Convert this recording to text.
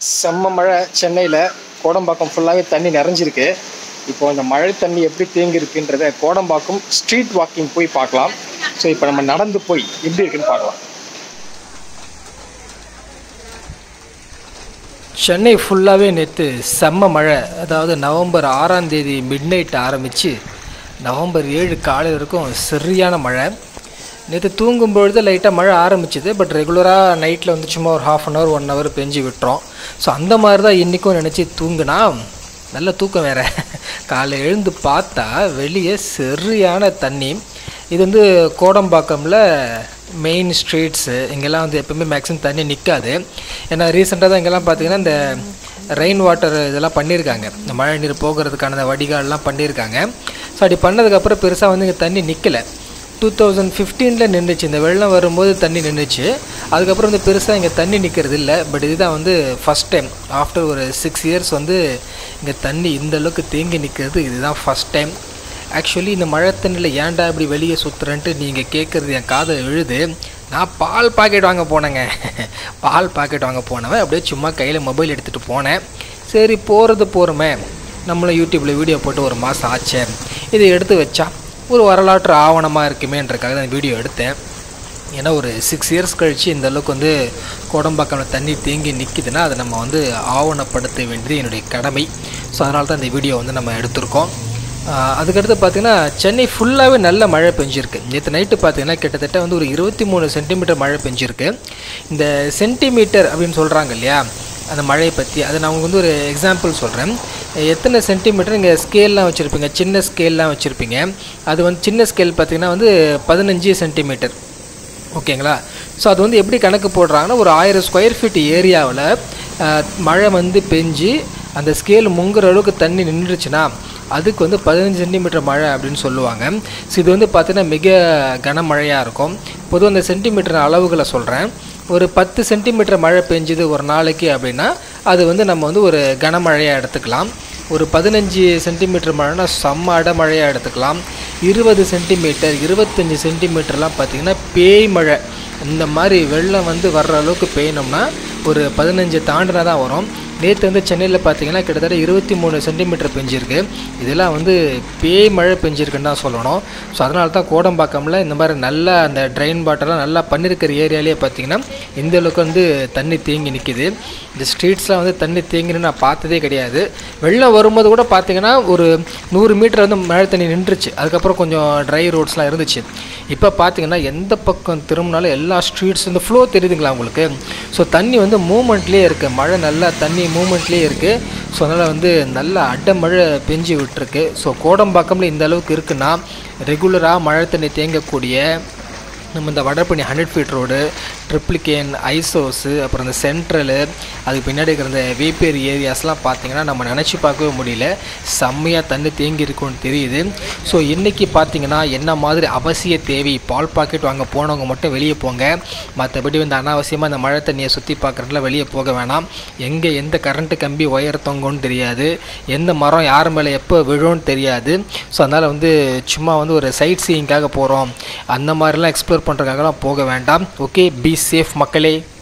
செம்ம மழை சென்னையில் கோடம்பாக்கம் ஃபுல்லாகவே தண்ணி நிறைஞ்சிருக்கு இப்போ இந்த மழை தண்ணி எப்படி தேங்கியிருக்குன்றத கோடம்பாக்கம் ஸ்ட்ரீட் வாக்கிங் போய் பார்க்கலாம் ஸோ இப்போ நம்ம நடந்து போய் எப்படி இருக்குன்னு பார்க்கலாம் சென்னை ஃபுல்லாகவே நேற்று செம்ம மழை அதாவது நவம்பர் ஆறாம் தேதி மிட் நைட் ஆரம்பித்து நவம்பர் ஏழு காலை வரைக்கும் சரியான மழை நேற்று தூங்கும்பொழுது லைட்டாக மழை ஆரம்பிச்சுது பட் ரெகுலராக நைட்டில் வந்து சும்மா ஒரு half an hour one hour பெஞ்சு விட்டுறோம் ஸோ அந்த மாதிரி தான் இன்றைக்கும் நினச்சி தூங்குனா நல்ல தூக்கம் வேறு காலை எழுந்து பார்த்தா வெளியே சரியான தண்ணி இது வந்து கோடம்பாக்கமில் மெயின் ஸ்ட்ரீட்ஸு இங்கெல்லாம் வந்து எப்பவுமே மேக்ஸிமம் தண்ணி நிற்காது ஏன்னா ரீசெண்டாக தான் இங்கெல்லாம் பார்த்தீங்கன்னா இந்த ரெயின் வாட்டர் இதெல்லாம் பண்ணியிருக்காங்க இந்த மழை நீர் போகிறதுக்கான இந்த வடிகால்லாம் பண்ணியிருக்காங்க ஸோ அப்படி பண்ணதுக்கப்புறம் பெருசாக வந்து இங்கே தண்ணி நிற்கலை டூ தௌசண்ட் ஃபிஃப்டீனில் நின்றுச்சு இந்த வெள்ளம் வரும்போது தண்ணி நின்றுச்சு அதுக்கப்புறம் வந்து பெருசாக இங்கே தண்ணி நிற்கிறது இல்லை பட் இதுதான் வந்து ஃபஸ்ட் டைம் ஆஃப்டர் ஒரு சிக்ஸ் இயர்ஸ் வந்து இங்கே தண்ணி இந்த அளவுக்கு தேங்கி நிற்கிறது இதுதான் ஃபஸ்ட் டைம் ஆக்சுவலி இந்த மழை தண்ணியில் ஏன்டா இப்படி வெளியே சுற்றுறேன்ட்டு நீங்கள் கேட்குறது என் காதை விழுது நான் பால் பாக்கெட் வாங்க போனேங்க பால் பாக்கெட் வாங்க போனவன் அப்படியே சும்மா கையில் மொபைல் எடுத்துகிட்டு போனேன் சரி போகிறது போகிறோமே நம்மளும் யூடியூப்பில் வீடியோ போட்டு ஒரு மாதம் ஆச்சே இதை எடுத்து வச்சா ஒரு வரலாற்று ஆவணமாக இருக்குமேன்றக்காக தான் வீடியோ எடுத்தேன் ஏன்னா ஒரு சிக்ஸ் இயர்ஸ் கழித்து இந்த அளவுக்கு வந்து கோடம்பாக்கம்ல தண்ணி தேங்கி நிற்கிதுன்னா அதை நம்ம வந்து ஆவணப்படுத்த வேண்டியது என்னுடைய கடமை ஸோ அதனால தான் இந்த வீடியோ வந்து நம்ம எடுத்திருக்கோம் ஆஹ் அதுக்கடுத்து பார்த்திங்கன்னா சென்னை ஃபுல்லாகவே நல்ல மழை பெஞ்சிருக்கு நேற்று நைட்டு பார்த்தீங்கன்னா கிட்டத்தட்ட வந்து ஒரு இருபத்தி மூணு சென்டிமீட்டர் மழை பெஞ்சிருக்கு இந்த சென்டிமீட்டர் அப்படின்னு சொல்கிறாங்க இல்லையா அந்த மழையை பற்றி அதை நான் உங்களுக்கு வந்து ஒரு எக்ஸாம்பிள் சொல்கிறேன் எத்தனை சென்டிமீட்டர் இங்கே ஸ்கேல்லாம் வச்சுருப்பீங்க சின்ன ஸ்கேல்லாம் வச்சுருப்பீங்க அது வந்து சின்ன ஸ்கேல் பார்த்திங்கன்னா வந்து பதினஞ்சு சென்டிமீட்டர் ஓகேங்களா ஸோ அது வந்து எப்படி கணக்கு போடுறாங்கன்னா ஒரு ஆயிரம் ஸ்கொயர் ஃபீட் ஏரியாவில் மழை வந்து பெஞ்சு அந்த ஸ்கேல் முங்குற அளவுக்கு தண்ணி நின்றுச்சுன்னா அதுக்கு வந்து பதினஞ்சு சென்டிமீட்டர் மழை அப்படின்னு சொல்லுவாங்க ஸோ இது வந்து பார்த்திங்கன்னா மிக கனமழையாக இருக்கும் பொதுவாக அந்த சென்டிமீட்டர் அளவுகளை சொல்கிறேன் ஒரு பத்து சென்டிமீட்டர் மழை பெஞ்சுது ஒரு நாளைக்கு அப்படின்னா அது வந்து நம்ம வந்து ஒரு கனமழையாக எடுத்துக்கலாம் ஒரு பதினஞ்சு சென்டிமீட்டர் மழைனா செம்ம அடமழையாக எடுத்துக்கலாம் இருபது சென்டிமீட்டர் இருபத்தஞ்சி சென்டிமீட்டர்லாம் பார்த்திங்கன்னா பேய் மழை இந்த மாதிரி வெள்ளம் வந்து வர்ற அளவுக்கு பெய்யணும்னா ஒரு பதினஞ்சு தாண்டினா தான் வரும் நேற்று வந்து சென்னையில் பார்த்தீங்கன்னா கிட்டத்தட்ட இருபத்தி மூணு சென்டிமீட்டர் பெஞ்சிருக்கு இதெல்லாம் வந்து பேய் மழை பெஞ்சிருக்குன்னு தான் சொல்லணும் ஸோ அதனால தான் கோடம்பாக்கமில் இந்த மாதிரி நல்லா அந்த ட்ரெயின் வாட்டர்லாம் நல்லா பண்ணியிருக்கிற ஏரியாலேயே பார்த்தீங்கன்னா இந்த அளவுக்கு வந்து தண்ணி தேங்கி நிற்கிது இந்த ஸ்ட்ரீட்ஸ்லாம் வந்து தண்ணி தேங்கின்னு நான் பார்த்ததே கிடையாது வெள்ளம் வரும்போது கூட பார்த்தீங்கன்னா ஒரு நூறு மீட்டர் வந்து மழை தண்ணி நின்றுச்சு அதுக்கப்புறம் கொஞ்சம் ட்ரை ரோட்ஸ்லாம் இருந்துச்சு இப்போ பார்த்தீங்கன்னா எந்த பக்கம் திரும்பினாலும் எல்லா ஸ்ட்ரீட்ஸ் இந்த ஃப்ளோ தெரியுதுங்களா உங்களுக்கு ஸோ தண்ணி வந்து மூமெண்ட்லேயே இருக்குது மழை நல்லா தண்ணி மூமெண்ட்லேயே இருக்குது ஸோ அதனால் வந்து நல்ல அடை மழை பெஞ்சு விட்டுருக்கு ஸோ கோடம்பாக்கம்ல இந்த அளவுக்கு இருக்குன்னா ரெகுலராக மழை தண்ணி தேங்கக்கூடிய நம்ம இந்த Vadapalani hundred feet road Triplicane ice house அப்புறம் இந்த சென்ட்ரலு அதுக்கு பின்னாடி இருக்கிற இந்த வேப்பேரி ஏரியாஸ்லாம் பார்த்தீங்கன்னா நம்ம நினச்சி பார்க்கவே முடியல செம்மையாக தண்ணி தேங்கி இருக்கும்னு தெரியுது ஸோ இன்றைக்கி பார்த்தீங்கன்னா என்ன மாதிரி அவசிய தேவை பால் பாக்கெட் வாங்க போனவங்க மட்டும் வெளியே போங்க மற்றபடி வந்து அனாவசியமாக இந்த மழை தண்ணியை சுற்றி பார்க்குறதுல வெளியே போக வேணாம் எங்கே எந்த கரண்ட்டு கம்பி ஒயர் தொங்கும்னு தெரியாது எந்த மரம் யார் மேலே எப்போ விழும்னு தெரியாது ஸோ அதனால் வந்து சும்மா வந்து ஒரு சைட் சீயிங்காக போகிறோம் அந்த மாதிரிலாம் எக்ஸ்ப்ளோர் பண்ணுறதுக்காகலாம் போக வேண்டாம் ஓகே பி சேஃப் மக்களே